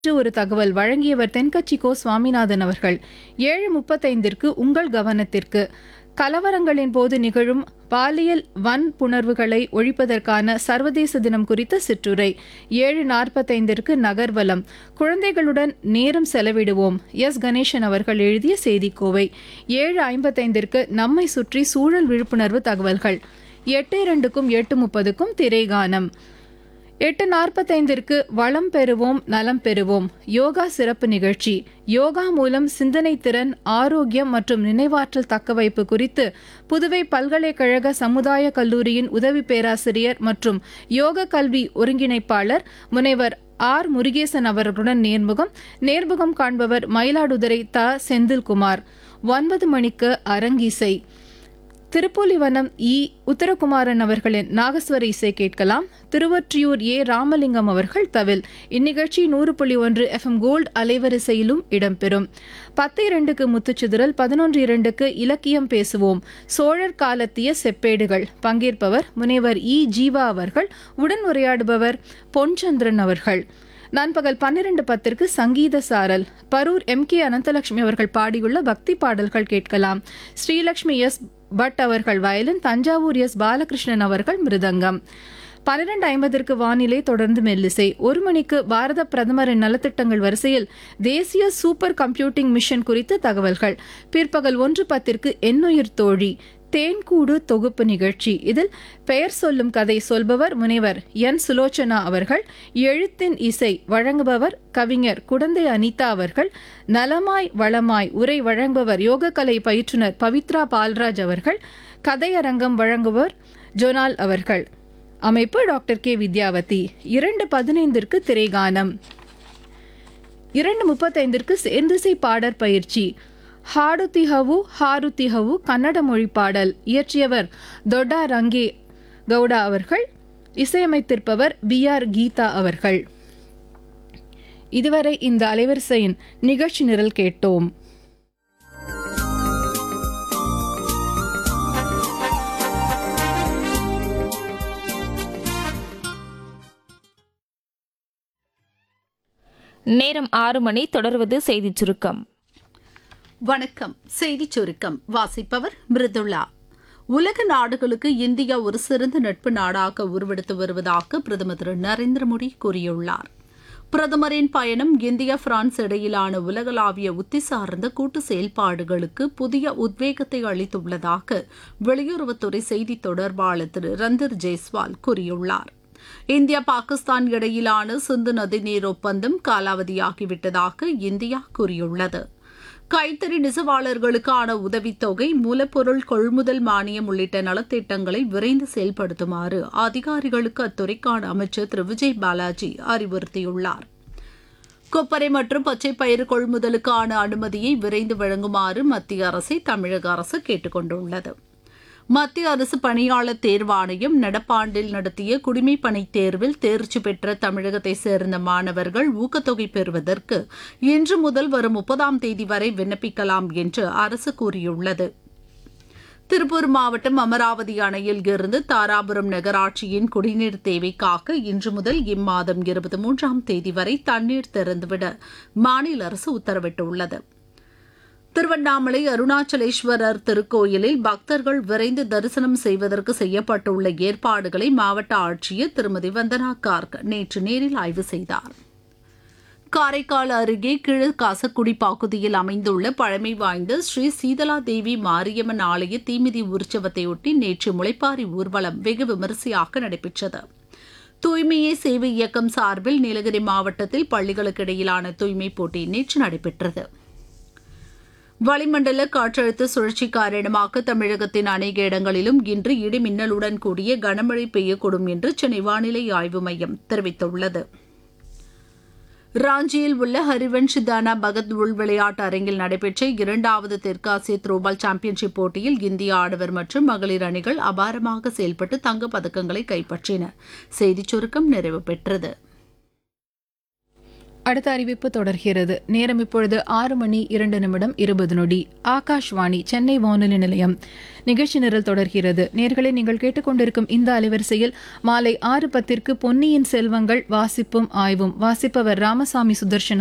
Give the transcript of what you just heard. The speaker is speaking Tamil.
இன்று ஒரு தகவல் வழங்கியவர் தென்கட்சி கோ சுவாமிநாதன் அவர்கள் ஏழு முப்பத்தைந்திற்கு உங்கள் கவனத்திற்கு கலவரங்களின் போது நிகழும் பாலியல் வன்புணர்வுகளை ஒழிப்பதற்கான சர்வதேச தினம் குறித்த சிற்றுரை ஏழு நாற்பத்தைந்திற்கு நகர்வலம் குழந்தைகளுடன் நேரம் செலவிடுவோம் எஸ் கணேசன் அவர்கள் எழுதிய செய்திக்கோவை ஏழு ஐம்பத்தைந்திற்கு நம்மை சுற்றி சூழல் விழிப்புணர்வு தகவல்கள் எட்டு இரண்டுக்கும் எட்டு முப்பதுக்கும் திரைகானம் எட்டு நாற்பத்தைந்திற்கு வளம் பெறுவோம் நலம் பெறுவோம் யோகா சிறப்பு நிகழ்ச்சி யோகா மூலம் சிந்தனை திறன் ஆரோக்கியம் மற்றும் நினைவாற்றல் தக்கவைப்பு குறித்து புதுவை பல்கலைக்கழக சமுதாய கல்லூரியின் உதவி பேராசிரியர் மற்றும் யோக கல்வி ஒருங்கிணைப்பாளர் முனைவர் ஆர் முருகேசன் அவர்களுடன் நேர்முகம் நேர்முகம் காண்பவர் மயிலாடுதுறை த செந்தில்குமார் ஒன்பது மணிக்கு அரங்கிசை திருப்புலிவனம் இ உத்தரகுமாரன் அவர்களின் நாகஸ்வர இசை கேட்கலாம் திருவொற்றியூர் ஏ ராமலிங்கம் அவர்கள் தவில் இந்நிகழ்ச்சி நூறு புள்ளி ஒன்று எஃப்எம் கோல்டு அலைவரிசையிலும் இடம்பெறும் பத்து இரண்டுக்கு முத்துச்சிதறல் பதினொன்று இரண்டுக்கு இலக்கியம் பேசுவோம் சோழர் காலத்திய செப்பேடுகள் பங்கேற்பவர் முனைவர் இ ஜீவா அவர்கள் உடன் உரையாடுபவர் பொன்சந்திரன் அவர்கள் நண்பகல் பன்னிரண்டு பத்திற்கு சங்கீத சாரல் பரூர் எம் கே அனந்தலட்சுமி அவர்கள் பாடியுள்ள பக்தி பாடல்கள் கேட்கலாம் ஸ்ரீலட்சுமி எஸ் பட் அவர்கள் வயலின் தஞ்சாவூர் எஸ் பாலகிருஷ்ணன் அவர்கள் மிருதங்கம் பன்னிரண்டு ஐம்பதற்கு வானிலை தொடர்ந்து மெல்லிசை ஒரு மணிக்கு பாரத பிரதமரின் நலத்திட்டங்கள் வரிசையில் தேசிய சூப்பர் கம்ப்யூட்டிங் மிஷன் குறித்த தகவல்கள் பிற்பகல் ஒன்று பத்திற்கு எண்ணுயிர் தோழி தேன்கூடு தொகுப்பு நிகழ்ச்சி இதில் பெயர் சொல்லும் கதை சொல்பவர் முனைவர் என் சுலோச்சனா அவர்கள் எழுத்தின் இசை வழங்குபவர் கவிஞர் குடந்தை அனிதா அவர்கள் நலமாய் வளமாய் உரை வழங்குபவர் யோகக்கலை பயிற்றுனர் பவித்ரா பால்ராஜ் அவர்கள் கதையரங்கம் வழங்குபவர் ஜொனால் அவர்கள் அமைப்பு டாக்டர் கே வித்யாவதி இரண்டு பதினைந்திற்கு திரைகானம் இரண்டு முப்பத்தைந்திற்கு சேர்ந்திசை பாடற் பயிற்சி ಹಾಡುತಿಹವು ಹಾರುತಿಹವು கன்னட மொழி பாடல் இயற்றியவர் தொட்டா ரங்கே கவுடா அவர்கள் இசையமைத்திருப்பவர் பி ஆர் கீதா அவர்கள் இதுவரை இந்த அலைவரிசையின் நிகழ்ச்சி நிரல் கேட்டோம் நேரம் ஆறு மணி தொடர்வது செய்திச் சுருக்கம் வணக்கம் செய்திச் சுருக்கம் வாசிப்பவர் மிருதுளா உலக நாடுகளுக்கு இந்தியா ஒரு சிறந்த நட்பு நாடாக உருவெடுத்து வருவதாக பிரதமர் திரு நரேந்திர மோடி கூறியுள்ளார் பிரதமரின் பயணம் இந்தியா பிரான்ஸ் இடையிலான உலகளாவிய உத்தி சார்ந்த கூட்டு செயல்பாடுகளுக்கு புதிய உத்வேகத்தை அளித்துள்ளதாக வெளியுறவுத்துறை செய்தி தொடர்பாளர் திரு ரந்தர் ஜெய்ஸ்வால் கூறியுள்ளார் இந்தியா பாகிஸ்தான் இடையிலான சிந்து நதிநீர் ஒப்பந்தம் காலாவதியாகிவிட்டதாக இந்தியா கூறியுள்ளது கைத்தறி நெசவாளர்களுக்கான உதவித்தொகை மூலப்பொருள் கொள்முதல் மானியம் உள்ளிட்ட நலத்திட்டங்களை விரைந்து செயல்படுத்துமாறு அதிகாரிகளுக்கு அத்துறைக்கான அமைச்சர் திரு விஜய் பாலாஜி அறிவுறுத்தியுள்ளார் கொப்பரை மற்றும் பச்சை பயிறு கொள்முதலுக்கான அனுமதியை விரைந்து வழங்குமாறு மத்திய அரசை தமிழக அரசு கேட்டுக் கொண்டுள்ளது மத்திய அரசு பணியாளர் தேர்வாணையம் நடப்பாண்டில் நடத்திய குடிமைப் பணி தேர்வில் தேர்ச்சி பெற்ற தமிழகத்தை சேர்ந்த மாணவர்கள் ஊக்கத்தொகை பெறுவதற்கு இன்று முதல் வரும் முப்பதாம் தேதி வரை விண்ணப்பிக்கலாம் என்று அரசு கூறியுள்ளது திருப்பூர் மாவட்டம் அமராவதி அணையில் இருந்து தாராபுரம் நகராட்சியின் குடிநீர் தேவைக்காக இன்று முதல் இம்மாதம் இருபத்தி மூன்றாம் தேதி வரை தண்ணீர் திறந்துவிட மாநில அரசு உத்தரவிட்டுள்ளது திருவண்ணாமலை அருணாச்சலேஸ்வரர் திருக்கோயிலில் பக்தர்கள் விரைந்து தரிசனம் செய்வதற்கு செய்யப்பட்டுள்ள ஏற்பாடுகளை மாவட்ட ஆட்சியர் திருமதி வந்தனா கார்க் நேற்று நேரில் ஆய்வு செய்தார் காரைக்கால் அருகே கிழ காசக்குடி பகுதியில் அமைந்துள்ள பழமை வாய்ந்த ஸ்ரீ சீதலா தேவி மாரியம்மன் ஆலய தீமிதி உற்சவத்தையொட்டி நேற்று முளைப்பாரி ஊர்வலம் வெகு விமரிசையாக நடைபெற்றது தூய்மையே சேவை இயக்கம் சார்பில் நீலகிரி மாவட்டத்தில் பள்ளிகளுக்கு இடையிலான தூய்மை போட்டி நேற்று நடைபெற்றது வளிமண்டல காற்றழுத்த சுழற்சி காரணமாக தமிழகத்தின் அநேக இடங்களிலும் இன்று இடி மின்னலுடன் கூடிய கனமழை பெய்யக்கூடும் என்று சென்னை வானிலை ஆய்வு மையம் தெரிவித்துள்ளது ராஞ்சியில் உள்ள ஹரிவன்ஷ் தானா பகத் உள் விளையாட்டு அரங்கில் நடைபெற்ற இரண்டாவது தெற்காசிய த்ரோபால் சாம்பியன்ஷிப் போட்டியில் இந்திய ஆடவர் மற்றும் மகளிர் அணிகள் அபாரமாக செயல்பட்டு தங்கப் பதக்கங்களை கைப்பற்றின செய்திச் சுருக்கம் நிறைவு பெற்றது அடுத்த அறிவிப்பு தொடர்கிறது நேரம் இப்பொழுது ஆறு மணி இரண்டு நிமிடம் இருபது நொடி ஆகாஷ்வாணி சென்னை வானொலி நிலையம் நிகழ்ச்சி நிரல் தொடர்கிறது நேர்களை நீங்கள் கேட்டுக்கொண்டிருக்கும் இந்த அலைவரிசையில் மாலை ஆறு பத்திற்கு பொன்னியின் செல்வங்கள் வாசிப்பும் ஆய்வும் வாசிப்பவர் ராமசாமி சுதர்ஷன்